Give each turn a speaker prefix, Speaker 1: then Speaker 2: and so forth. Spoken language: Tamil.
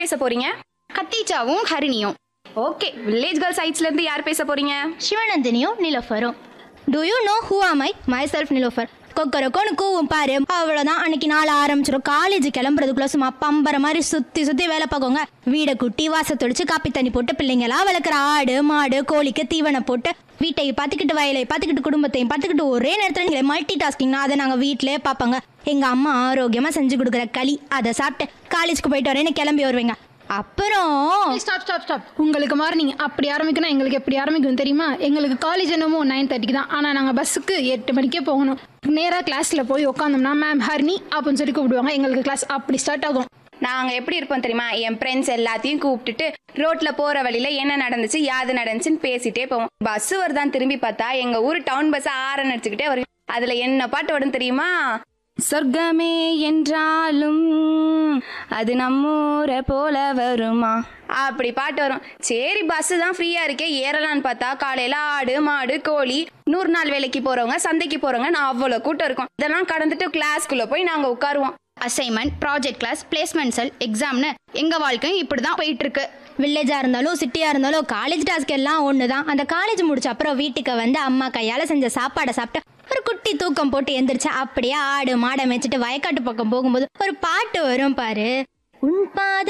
Speaker 1: பேச போறீங்க
Speaker 2: கத்தீஜாவும் ஹரிணியும்
Speaker 1: ஓகே வில்லேஜ் கேர்ள் சைட்ஸ்ல இருந்து யார் பேச போறீங்க
Speaker 3: சிவநந்தினியும் நிலோஃபரும் do you know who am I myself Nilofar கொக்கரக்கோன்னு கூவும் பாரு அவ்வளோதான் அன்னைக்கு நாள் ஆரம்பிச்சிடும் காலேஜ் கிளம்புறதுக்குள்ள சும்மா பம்பர மாதிரி சுற்றி சுற்றி வேலை பார்க்கோங்க வீடை குட்டி வாச தொடிச்சு காப்பி தண்ணி போட்டு பிள்ளைங்களா வளர்க்குற ஆடு மாடு கோழிக்கு தீவனம் போட்டு வீட்டை பார்த்துக்கிட்டு வயலை பார்த்துக்கிட்டு குடும்பத்தையும் பார்த்துக்கிட்டு ஒரே நேரத்தில் நீங்கள் மல்டி டாஸ்கிங்னா அதை நாங்கள் வீட்டிலே பார்ப்பாங்க எங்கள் அம்மா ஆரோக்கியமாக செஞ்சு கொடுக்குற களி அதை சாப்பிட்டு காலேஜ்க்கு போயிட்டு வரேன்னு கிளம்பி வருவீங்க அப்புறம்
Speaker 4: ஸ்டாப் ஸ்டாப் ஸ்டாப் உங்களுக்கு மாதிரி நீங்கள் அப்படி ஆரம்பிக்கணும் எங்களுக்கு எப்படி ஆரம்பிக்கும் தெரியுமா எங்களுக்கு காலேஜ் என்னமோ நைன் தேர்ட்டிக்கு தான் ஆனால் நாங்கள் பஸ்ஸுக்கு எட்டு மணிக்கே போகணும் நேராக கிளாஸில் போய் உட்காந்தோம்னா மேம் ஹர்னி அப்படின்னு சொல்லி கூப்பிடுவாங்க எங்களுக்கு கிளாஸ் அப்படி ஸ்டார்ட் ஆகும்
Speaker 1: நாங்க எப்படி இருப்போம் தெரியுமா என் ஃப்ரெண்ட்ஸ் எல்லாத்தையும் கூப்பிட்டுட்டு ரோட்ல போற வழியில என்ன நடந்துச்சு யாது நடந்துச்சுன்னு பேசிட்டே போவோம் பஸ் வருதான் திரும்பி பார்த்தா எங்க ஊர் டவுன் பஸ் ஆரன் அடிச்சுக்கிட்டே வரும் அதுல என்ன பாட்டு வரும் தெரியுமா சொர்க்கமே என்றாலும் அது நம்மூரை போல வருமா அப்படி பாட்டு வரும் சரி பஸ் தான் ஃப்ரீயா இருக்கே ஏறலான்னு பார்த்தா காலையில ஆடு மாடு கோழி நூறு நாள் வேலைக்கு போறவங்க சந்தைக்கு போறவங்க நான் அவ்வளவு கூட்டம் இருக்கும் இதெல்லாம் கடந்துட்டு கிளாஸ்க்குள்ள போய் நாங்க உட்காருவோம்
Speaker 2: assignment project class placement cell எக்ஸாம்னு எங்கள் வாழ்க்கையும் இப்படி தான் போயிட்டு இருக்கு
Speaker 3: வில்லேஜாக இருந்தாலும் சிட்டியாக இருந்தாலும் காலேஜ் டாஸ்க் எல்லாம் ஒன்று தான் அந்த காலேஜ் முடிச்ச அப்புறம் வீட்டுக்கு வந்து அம்மா கையால் செஞ்ச சாப்பாடை சாப்பிட்டு ஒரு குட்டி தூக்கம் போட்டு எந்திரிச்சு அப்படியே ஆடு மாடை மேய்ச்சிட்டு வயக்காட்டு பக்கம் போகும்போது ஒரு பாட்டு வரும் பாரு உன் பாத